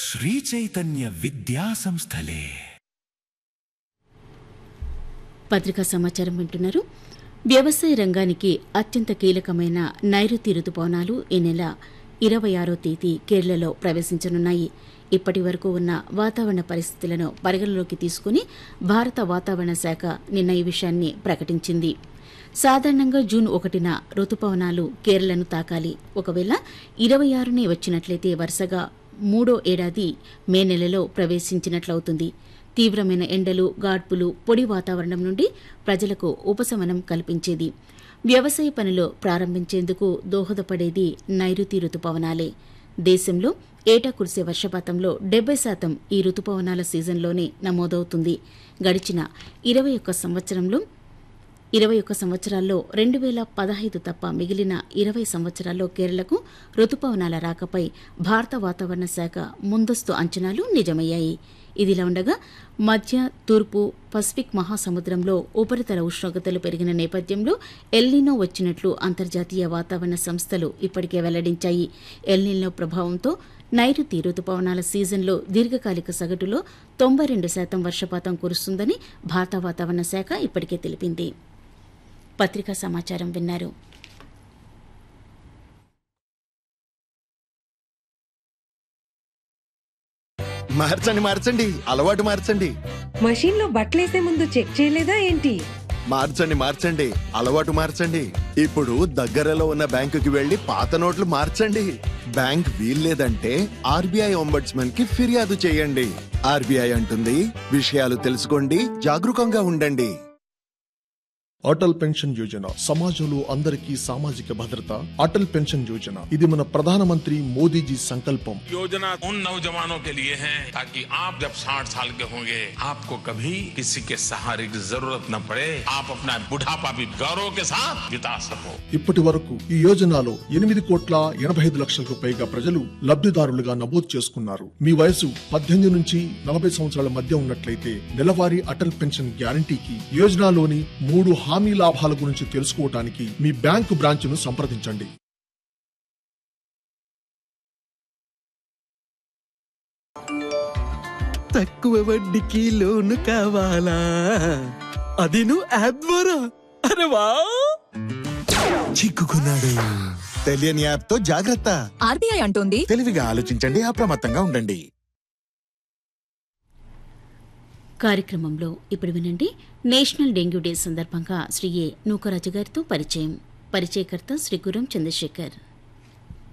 శ్రీచైతన్య విద్యా సంస్థలే పత్రికా సమాచారం వింటున్నారు వ్యవసాయ రంగానికి అత్యంత కీలకమైన నైరుతి రుతుపవనాలు ఈ నెల ఇరవై ఆరో తేదీ కేరళలో ప్రవేశించనున్నాయి ఇప్పటి వరకు ఉన్న వాతావరణ పరిస్థితులను పరిగణలోకి తీసుకుని భారత వాతావరణ శాఖ నిన్న ఈ విషయాన్ని ప్రకటించింది సాధారణంగా జూన్ ఒకటిన రుతుపవనాలు కేరళను తాకాలి ఒకవేళ ఇరవై ఆరునే వచ్చినట్లయితే వరుసగా మూడో ఏడాది మే నెలలో ప్రవేశించినట్లవుతుంది తీవ్రమైన ఎండలు గాడ్పులు పొడి వాతావరణం నుండి ప్రజలకు ఉపశమనం కల్పించేది వ్యవసాయ పనులు ప్రారంభించేందుకు దోహదపడేది నైరుతి రుతుపవనాలే దేశంలో ఏటా కురిసే వర్షపాతంలో డెబ్బై శాతం ఈ రుతుపవనాల సీజన్లోనే నమోదవుతుంది గడిచిన ఇరవై ఒక్క సంవత్సరంలో ఇరవై ఒక్క సంవత్సరాల్లో రెండు వేల పదహైదు తప్ప మిగిలిన ఇరవై సంవత్సరాల్లో కేరళకు రుతుపవనాల రాకపై భారత వాతావరణ శాఖ ముందస్తు అంచనాలు నిజమయ్యాయి ఇదిలా ఉండగా మధ్య తూర్పు పసిఫిక్ మహాసముద్రంలో ఉపరితల ఉష్ణోగ్రతలు పెరిగిన నేపథ్యంలో ఎల్నినో వచ్చినట్లు అంతర్జాతీయ వాతావరణ సంస్థలు ఇప్పటికే వెల్లడించాయి ఎల్నినో ప్రభావంతో నైరుతి రుతుపవనాల సీజన్లో దీర్ఘకాలిక సగటులో తొంభై రెండు శాతం వర్షపాతం కురుస్తుందని భారత వాతావరణ శాఖ ఇప్పటికే తెలిపింది పత్రికా సమాచారం విన్నారు మార్చండి మార్చండి అలవాటు మార్చండి మషీన్ లో బట్టలేసే ముందు చెక్ చేయలేదా ఏంటి మార్చండి మార్చండి అలవాటు మార్చండి ఇప్పుడు దగ్గరలో ఉన్న బ్యాంకుకి వెళ్లి పాత నోట్లు మార్చండి బ్యాంక్ వీల్లేదంటే ఆర్బీఐ ఒంబడ్స్మన్ కి ఫిర్యాదు చేయండి ఆర్బీఐ అంటుంది విషయాలు తెలుసుకోండి జాగరూకంగా ఉండండి అటల్ పెన్షన్ యోజన సమాజంలో అందరికీ సామాజిక భద్రత అటల్ పెన్షన్ యోజన ఇది మన ప్రధానమంత్రి మోదీజీ సంకల్పం योजना उन नौजवानों के लिए है ताकि आप जब 60 साल के होंगे आपको कभी किसी के सहारे की जरूरत न पड़े आप अपना बुढ़ापा भी गौरव के साथ बिता सको ఇప్పటి వరకు ఈ యోజనలో ఎనిమిది కోట్ల ఎనభై ఐదు లక్షలకు పైగా ప్రజలు లబ్ధిదారులుగా నమోదు చేసుకున్నారు మీ వయసు పద్దెనిమిది నుంచి నలభై సంవత్సరాల మధ్య ఉన్నట్లయితే నెలవారీ అటల్ పెన్షన్ గ్యారంటీకి యోజనలోని మూడు హామీ లాభాల గురించి తెలుసుకోవడానికి మీ బ్యాంకు బ్రాంచ్ను సంప్రదించండి తక్కువ వడ్డీకి లోను కావాలా అది నువ్వు యాప్ ద్వారా అరే వా చిక్కుకున్నాడు తెలియని యాప్ తో జాగ్రత్త ఆర్బీఐ అంటోంది తెలివిగా ఆలోచించండి అప్రమత్తంగా ఉండండి కార్యక్రమంలో ఇప్పుడు వినండి నేషనల్ డెంగ్యూ డే సందర్భంగా శ్రీ ఏ నూకరాజు గారితో పరిచయం పరిచయకర్త శ్రీ గురం చంద్రశేఖర్